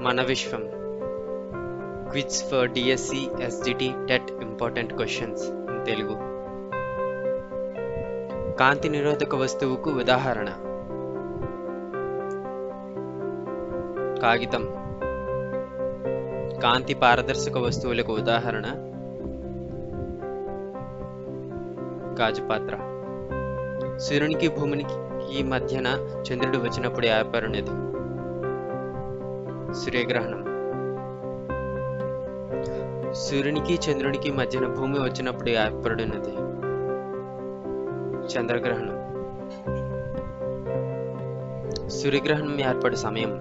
మన విశ్వం quiz for DSC SGT TET important questions in Telugu కాంతి నిరోధక వస్తువుకు ఉదాహరణ కాగితం కాంతి పారదర్శక వస్తువులకు ఉదాహరణ గాజు పాత్ర సూర్యునికి భూమికి ఈ మధ్యన చంద్రుడు వచ్చినప్పుడు ఏర్పడినది సూర్యగ్రహణం సూర్యునికి చంద్రునికి మధ్యన భూమి వచ్చినప్పుడు ఏర్పడినది చంద్రగ్రహణం సూర్యగ్రహణం ఏర్పడే సమయం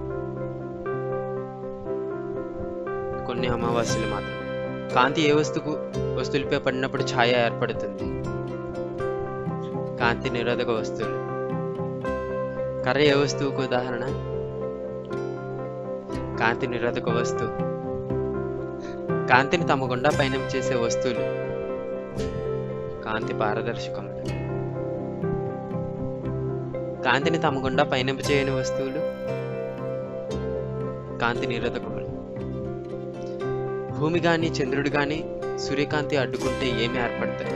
కొన్ని అమావాస్యలు మాత్రం కాంతి ఏ వస్తువు వస్తువులపై పడినప్పుడు ఛాయ ఏర్పడుతుంది కాంతి నిరోధక వస్తువులు కర్ర ఏ వస్తువుకు ఉదాహరణ కాంతి నిరోధక వస్తువు కాంతిని తమ గుండా పయనం చేసే వస్తువులు కాంతి పారదర్శకములు కాంతిని తమ గుండా పయనింప చేయని వస్తువులు కాంతి నిరోధకములు భూమి గాని చంద్రుడు గాని సూర్యకాంతి అడ్డుకుంటే ఏమి ఏర్పడతాయి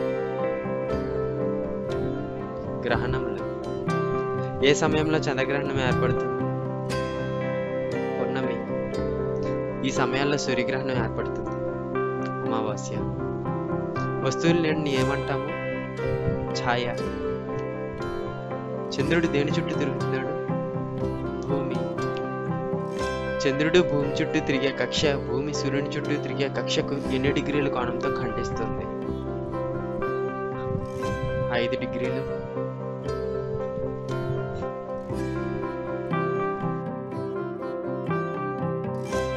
గ్రహణములు ఏ సమయంలో చంద్రగ్రహణం ఏర్పడుతుంది పున్నమి ఈ సమయాల్లో సూర్యగ్రహణం ఏర్పడుతుంది అమావాస్య వస్తువులు లేని ఏమంటాము ఛాయ చంద్రుడు దేని చుట్టూ తిరుగుతున్నాడు భూమి చంద్రుడు భూమి చుట్టూ తిరిగే కక్ష భూమి సూర్యుని చుట్టూ తిరిగే కక్షకు ఎన్ని డిగ్రీల కోణంతో ఖండిస్తుంది ఐదు డిగ్రీలు